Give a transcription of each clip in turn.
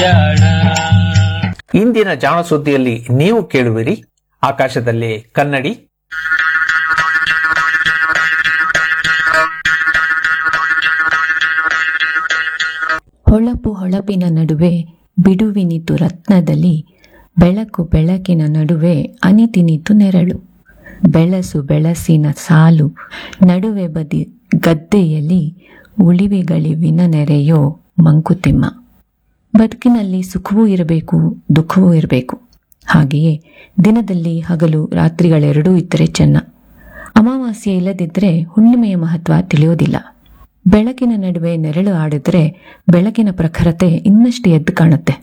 ಇಂದಿನ ಜಾಣ ಸುದ್ದಿಯಲ್ಲಿ ನೀವು ಕೇಳುವಿರಿ ಆಕಾಶದಲ್ಲಿ ಕನ್ನಡಿ ಹೊಳಪು ಹೊಳಪಿನ ನಡುವೆ ಬಿಡುವಿನಿತು ರತ್ನದಲ್ಲಿ ಬೆಳಕು ಬೆಳಕಿನ ನಡುವೆ ಅನಿತಿನಿತು ನೆರಳು ಬೆಳಸು ಬೆಳಸಿನ ಸಾಲು ನಡುವೆ ಬದಿ ಗದ್ದೆಯಲ್ಲಿ ಉಳಿವಿಗಳಿವಿನ ನೆರೆಯೋ ಮಂಕುತಿಮ್ಮ ಬದುಕಿನಲ್ಲಿ ಸುಖವೂ ಇರಬೇಕು ದುಃಖವೂ ಇರಬೇಕು ಹಾಗೆಯೇ ದಿನದಲ್ಲಿ ಹಗಲು ರಾತ್ರಿಗಳೆರಡೂ ಇದ್ದರೆ ಚೆನ್ನ ಅಮಾವಾಸ್ಯೆ ಇಲ್ಲದಿದ್ದರೆ ಹುಣ್ಣಿಮೆಯ ಮಹತ್ವ ತಿಳಿಯೋದಿಲ್ಲ ಬೆಳಕಿನ ನಡುವೆ ನೆರಳು ಆಡಿದ್ರೆ ಬೆಳಕಿನ ಪ್ರಖರತೆ ಇನ್ನಷ್ಟು ಎದ್ದು ಕಾಣುತ್ತೆ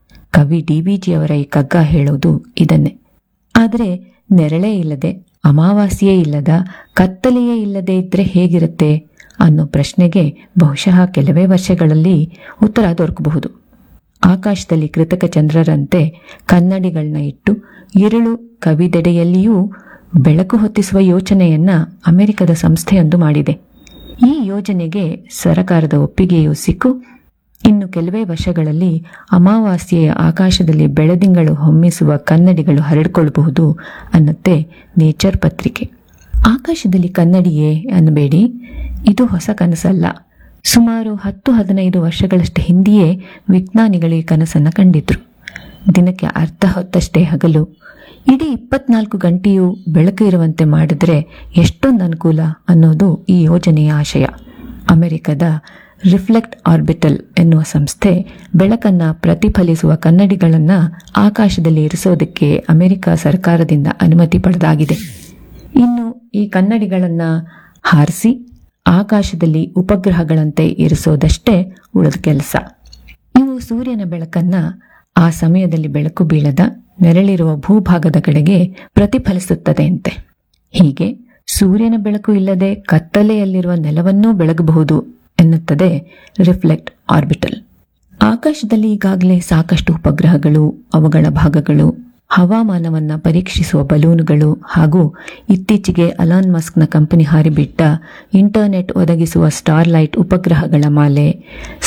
ಕವಿ ಡಿ ವಿ ಜಿಯವರ ಈ ಕಗ್ಗ ಹೇಳೋದು ಇದನ್ನೇ ಆದರೆ ನೆರಳೇ ಇಲ್ಲದೆ ಅಮಾವಾಸ್ಯೆಯೇ ಇಲ್ಲದ ಕತ್ತಲೆಯೇ ಇಲ್ಲದೆ ಇದ್ರೆ ಹೇಗಿರುತ್ತೆ ಅನ್ನೋ ಪ್ರಶ್ನೆಗೆ ಬಹುಶಃ ಕೆಲವೇ ವರ್ಷಗಳಲ್ಲಿ ಉತ್ತರ ದೊರಕಬಹುದು ಆಕಾಶದಲ್ಲಿ ಕೃತಕ ಚಂದ್ರರಂತೆ ಕನ್ನಡಿಗಳನ್ನ ಇಟ್ಟು ഇരുಳು ಕವಿದೆಡೆಯಲ್ಲಿಯೂ ಬೆಳಕು ಹೊತ್ತಿಸುವ ಯೋಚನೆಯನ್ನ ಅಮೆರಿಕದ ಸಂಸ್ಥೆಯೊಂದು ಮಾಡಿದೆ ಈ ಯೋಜನೆಗೆ ಸರಕಾರದ ಒಪ್ಪಿಗೆಯೂ ಸಿಕ್ಕು ಇನ್ನು ಕೆಲವೇ ವರ್ಷಗಳಲ್ಲಿ ಅಮಾವಾಸ್ಯೆಯ ಆಕಾಶದಲ್ಲಿ ಬೆಳದಿಂಗಳು ಹೊಮ್ಮಿಸುವ ಕನ್ನಡಿಗಳು ಹರಡಿಕೊಳ್ಳಬಹುದು ಅನ್ನತ್ತೆ ನೇಚರ್ ಪತ್ರಿಕೆ ಆಕಾಶದಲ್ಲಿ ಕನ್ನಡಿಯೇ ಅನ್ನಬೇಡಿ ಇದು ಹೊಸ ಕನಸಲ್ಲ ಸುಮಾರು ಹತ್ತು ಹದಿನೈದು ವರ್ಷಗಳಷ್ಟು ಹಿಂದೆಯೇ ವಿಜ್ಞಾನಿಗಳು ಈ ಕನಸನ್ನು ಕಂಡಿದ್ರು ದಿನಕ್ಕೆ ಅರ್ಧ ಹೊತ್ತಷ್ಟೇ ಹಗಲು ಇಡೀ ಇಪ್ಪತ್ನಾಲ್ಕು ಗಂಟೆಯೂ ಬೆಳಕು ಇರುವಂತೆ ಮಾಡಿದ್ರೆ ಎಷ್ಟೊಂದು ಅನುಕೂಲ ಅನ್ನೋದು ಈ ಯೋಜನೆಯ ಆಶಯ ಅಮೆರಿಕದ ರಿಫ್ಲೆಕ್ಟ್ ಆರ್ಬಿಟಲ್ ಎನ್ನುವ ಸಂಸ್ಥೆ ಬೆಳಕನ್ನ ಪ್ರತಿಫಲಿಸುವ ಕನ್ನಡಿಗಳನ್ನ ಆಕಾಶದಲ್ಲಿ ಇರಿಸೋದಕ್ಕೆ ಅಮೆರಿಕ ಸರ್ಕಾರದಿಂದ ಅನುಮತಿ ಪಡೆದಾಗಿದೆ ಇನ್ನು ಈ ಕನ್ನಡಿಗಳನ್ನ ಹಾರಿಸಿ ಆಕಾಶದಲ್ಲಿ ಉಪಗ್ರಹಗಳಂತೆ ಇರಿಸೋದಷ್ಟೇ ಉಳಿದ ಕೆಲಸ ಇವು ಸೂರ್ಯನ ಬೆಳಕನ್ನ ಆ ಸಮಯದಲ್ಲಿ ಬೆಳಕು ಬೀಳದ ನೆರಳಿರುವ ಭೂಭಾಗದ ಕಡೆಗೆ ಪ್ರತಿಫಲಿಸುತ್ತದೆ ಅಂತೆ ಹೀಗೆ ಸೂರ್ಯನ ಬೆಳಕು ಇಲ್ಲದೆ ಕತ್ತಲೆಯಲ್ಲಿರುವ ನೆಲವನ್ನೂ ಬೆಳಗಬಹುದು ಎನ್ನುತ್ತದೆ ರಿಫ್ಲೆಕ್ಟ್ ಆರ್ಬಿಟಲ್ ಆಕಾಶದಲ್ಲಿ ಈಗಾಗಲೇ ಸಾಕಷ್ಟು ಉಪಗ್ರಹಗಳು ಅವುಗಳ ಭಾಗಗಳು ಹವಾಮಾನವನ್ನ ಪರೀಕ್ಷಿಸುವ ಬಲೂನುಗಳು ಹಾಗೂ ಇತ್ತೀಚೆಗೆ ಅಲಾನ್ ಮಸ್ಕ್ನ ಕಂಪನಿ ಹಾರಿಬಿಟ್ಟ ಇಂಟರ್ನೆಟ್ ಒದಗಿಸುವ ಸ್ಟಾರ್ಲೈಟ್ ಉಪಗ್ರಹಗಳ ಮಾಲೆ